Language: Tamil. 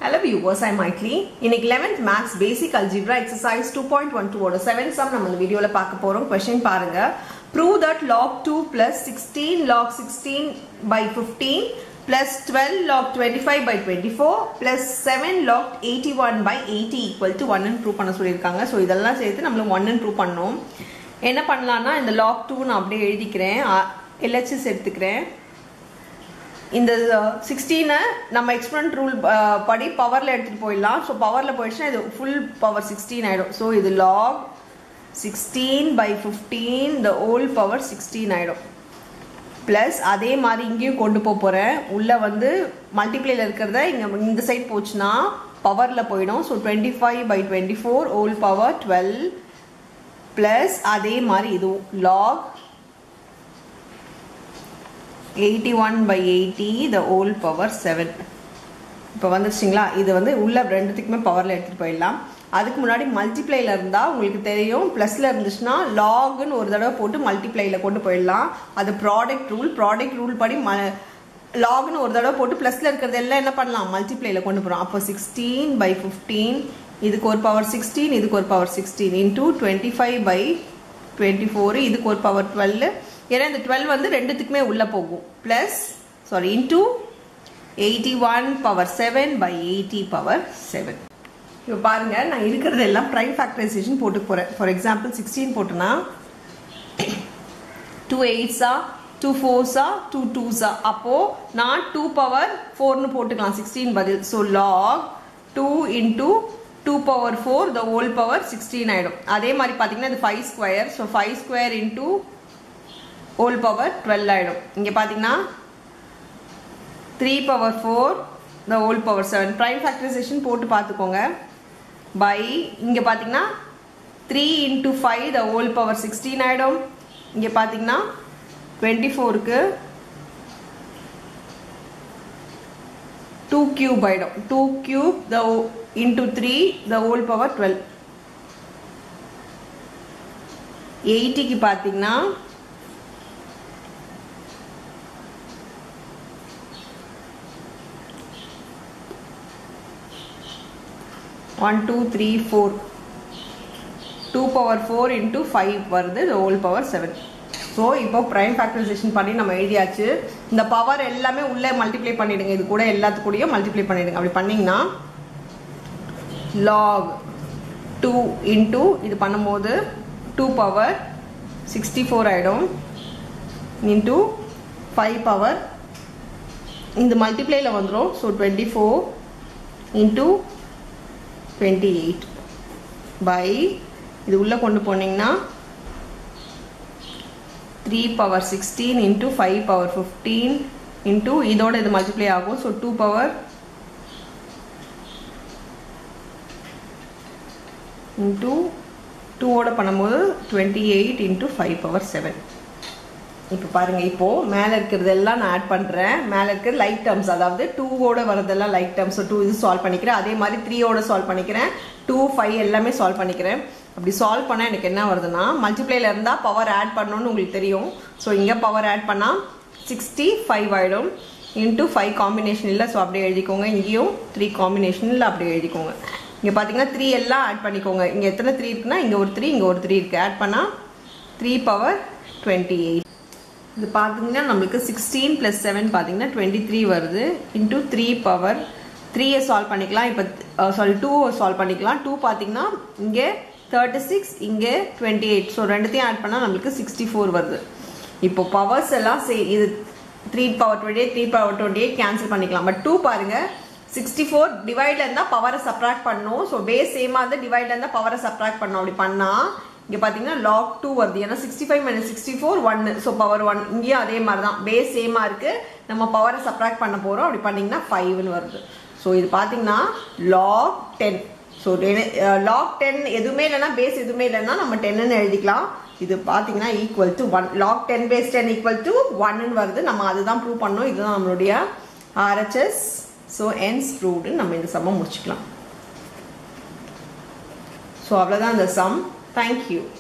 Hello viewers, I'm Maitli. இன்னைக்கு 11th Maths Basic Algebra Exercise 2.12 ஓட 7 sum நம்ம இந்த வீடியோல பார்க்க போறோம் கொஸ்டின் பாருங்க prove that log 2 plus 16 log 16 by 15 plus 12 log 25 by 24 plus 7 log 81 by 80 equal to 1 ன்னு ப்ரூவ் பண்ண சொல்லியிருக்காங்க ஸோ இதெல்லாம் சேர்த்து நம்மளும் 1 ன்னு ப்ரூவ் பண்ணோம் என்ன பண்ணலாம்னா இந்த log 2 நான் அப்படியே எழுதிக்கிறேன் எல்ஹெச்எஸ் எடுத்துக்கிறேன் இந்த சிக்ஸ்டீனை நம்ம எக்ஸ்பெரண்ட் ரூல் படி பவரில் எடுத்துகிட்டு போயிடலாம் ஸோ பவரில் போயிடுச்சுன்னா இது ஃபுல் பவர் சிக்ஸ்டீன் ஆகிடும் ஸோ இது log sixteen by fifteen the whole power sixteen ஆகிடும் ப்ளஸ் அதே மாதிரி இங்கேயும் கொண்டு போக போகிறேன் உள்ளே வந்து மல்டிப்ளேயில் இருக்கிறத இங்கே இந்த சைட் போச்சுன்னா பவரில் போயிடும் so twenty five by twenty four whole power twelve plus அதே மாதிரி இதுவும் log 81 by 80 the whole power 7 இப்போ வந்துருச்சுங்களா இது வந்து உள்ள ரெண்டுத்துக்குமே பவரில் எடுத்துகிட்டு போயிடலாம் அதுக்கு முன்னாடி மல்டிப்ளைல இருந்தால் உங்களுக்கு தெரியும் ப்ளஸில் இருந்துச்சுன்னா லாகுன்னு ஒரு தடவை போட்டு மல்டிப்ளைல கொண்டு போயிடலாம் அது ப்ராடக்ட் ரூல் ப்ராடக்ட் ரூல் படி ம லாக்னு ஒரு தடவை போட்டு ப்ளஸில் இருக்கிறது எல்லாம் என்ன பண்ணலாம் மல்டிப்ளைல கொண்டு போகிறோம் அப்போ சிக்ஸ்டீன் பை ஃபிஃப்டீன் இதுக்கு ஒரு பவர் சிக்ஸ்டீன் இதுக்கு ஒரு power sixteen into twenty five by twenty four இதுக்கு ஒரு பவர் டுவெல் ஏன்னா இந்த டுவெல் வந்து ரெண்டுத்துக்குமே உள்ளே போகும் plus sorry into eighty one power seven by eighty power seven இப்போ பாருங்கள் நான் இருக்கிறது எல்லாம் ப்ரைம் ஃபேக்டரைசேஷன் போட்டு போகிறேன் ஃபார் எக்ஸாம்பிள் சிக்ஸ்டீன் போட்டோன்னா டூ எயிட்ஸா டூ ஃபோர்ஸா டூ டூஸா அப்போது நான் டூ பவர் ஃபோர்னு போட்டுக்கலாம் சிக்ஸ்டீன் பதில் so log two into two power four the whole power sixteen ஆகிடும் அதே மாதிரி பார்த்தீங்கன்னா இது five square so five square into whole power twelve ஆகிடும் இங்கே பார்த்தீங்கன்னா three power four the whole power seven prime factorization போட்டு பார்த்துக்கோங்க பை இங்கே பார்த்தீங்கன்னா three into five the whole power sixteen ஆகிடும் இங்கே பார்த்தீங்கன்னா டுவெண்ட்டி ஃபோருக்கு டூ கியூப் ஆகிடும் two cube the into three the whole power twelve எயிட்டிக்கு பார்த்தீங்கன்னா one two three four two power four into five வருது ஹோல் பவர் செவன் ஸோ இப்போ ப்ரைம் ஃபேக்டரைசேஷன் பண்ணி நம்ம எழுதியாச்சு இந்த பவர் எல்லாமே உள்ளே மல்டிப்ளை பண்ணிவிடுங்க இது கூட எல்லாத்துக்கூடயும் மல்டிப்ளை பண்ணிவிடுங்க அப்படி பண்ணிங்கன்னா லாக் டூ இன்ட்டு இது பண்ணும்போது டூ பவர் சிக்ஸ்டி ஃபோர் ஆகிடும் இன்ட்டு ஃபைவ் பவர் இந்த மல்டிப்ளையில் வந்துடும் so twenty four into twenty eight by இது உள்ளே கொண்டு போனீங்கன்னா three power sixteen into five power fifteen into இதோட இது மல்டிப்ளை ஆகும் ஸோ டூ பவர் இன்ட்டு டூவோட பண்ணும்போது twenty eight into five power seven இப்போ பாருங்கள் இப்போது மேலே இருக்கிறதெல்லாம் நான் ஆட் பண்ணுறேன் மேலே இருக்கிற லைட் டேர்ம்ஸ் அதாவது டூவோட வரதெல்லாம் லைட் டேர்ம்ஸ் ஸோ டூ இது சால்வ் பண்ணிக்கிறேன் அதே மாதிரி த்ரீயோட சால்வ் பண்ணிக்கிறேன் டூ ஃபைவ் எல்லாமே சால்வ் பண்ணிக்கிறேன் அப்படி சால்வ் பண்ணால் எனக்கு என்ன வருதுன்னா மல்டிப்ளைல இருந்தால் பவர் ஆட் பண்ணணும்னு உங்களுக்கு தெரியும் ஸோ இங்கே பவர் ஆட் பண்ணால் சிக்ஸ்டி ஃபைவ் ஆகிடும் இன்ட்டு ஃபைவ் காம்பினேஷன் இல்லை ஸோ அப்படியே எழுதிக்கோங்க இங்கேயும் த்ரீ காம்பினேஷன் இல்லை அப்படியே எழுதிக்கோங்க இங்கே பார்த்தீங்கன்னா த்ரீ எல்லாம் ஆட் பண்ணிக்கோங்க இங்கே எத்தனை த்ரீ இருக்குன்னா இங்கே ஒரு த்ரீ இங்கே ஒரு த்ரீ இருக்குது ஆட் பண்ணால் த்ரீ பவர் டுவெண்ட்டி எயிட் இது பார்த்தீங்கன்னா நம்மளுக்கு சிக்ஸ்டீன் ப்ளஸ் செவன் பார்த்தீங்கன்னா டுவெண்ட்டி த்ரீ வருது இன்ட்டு த்ரீ பவர் த்ரீயை சால்வ் பண்ணிக்கலாம் இப்போ சாரி டூவை சால்வ் பண்ணிக்கலாம் டூ பார்த்தீங்கன்னா இங்கே தேர்ட்டி சிக்ஸ் இங்கே டுவெண்ட்டி எயிட் ஸோ ரெண்டுத்தையும் ஆட் பண்ணால் நம்மளுக்கு சிக்ஸ்டி ஃபோர் வருது இப்போ பவர்ஸ் எல்லாம் சே இது three power twenty eight three power twenty eight cancel பண்ணிக்கலாம் பட் டூ பாருங்கள் சிக்ஸ்டி ஃபோர் டிவைடில் இருந்தால் பவரை சப்ராக்ட் பண்ணணும் ஸோ பேஸ் சேமாக இருந்தால் டிவைடில் இருந்தால் பவரை சப்ராக்ட் பண்ணணும் அப்படி பண்ணால் இங்கே பார்த்தீங்கன்னா லாக் டூ வருது ஏன்னா sixty five minus sixty four ஒன்று ஸோ பவர் ஒன் இங்கேயும் அதே மாதிரி தான் பேஸ் சேமாக இருக்குது நம்ம பவரை சப்ராக்ட் பண்ண போகிறோம் அப்படி பண்ணிங்கன்னா ஃபைவ்னு வருது ஸோ இது பார்த்தீங்கன்னா log ten so log ten எதுவுமே இல்லைன்னா பேஸ் எதுவுமே இல்லைன்னா நம்ம டென்னு எழுதிக்கலாம் இது பார்த்தீங்கன்னா equal to one log ten base ten equal to ஒன்னு வருது நம்ம அதுதான் ப்ரூவ் பண்ணோம் இதுதான் நம்மளுடைய ஆர்ஹெச்எஸ் ஸோ என்ஸ் ப்ரூவ்டுன்னு நம்ம இந்த சம்மை முடிச்சுக்கலாம் ஸோ அவ்வளோதான் இந்த சம் Thank you.